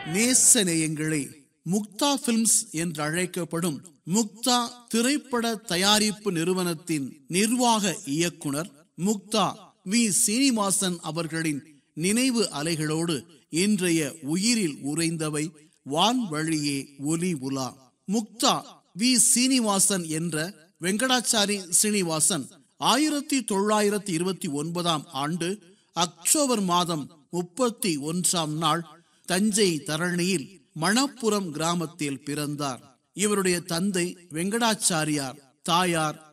நேசநேயங்களே Mukta films என்று அழைக்கப்படும் முக்தா திரைப்பட தயாரிப்பு நிறுவனத்தின் நிர்வாக இயக்குனர் முக்தா வி சீனிவாசன் அவர்களின் நினைவு அலைகளோடு இன்றைய உயிரில் உறைந்தவை வான்வழியே ஒலி உலா முக்தா வி சீனிவாசன் என்ற வெங்கடாச்சாரி சீனிவாசன் ஆயிரத்தி தொள்ளாயிரத்தி இருபத்தி ஒன்பதாம் ஆண்டு அக்டோபர் மாதம் முப்பத்தி ஒன்றாம் நாள் தஞ்சை தரணியில் மணப்புரம் கிராமத்தில் பிறந்தார் இவருடைய தந்தை வெங்கடாச்சாரியார் தாயார்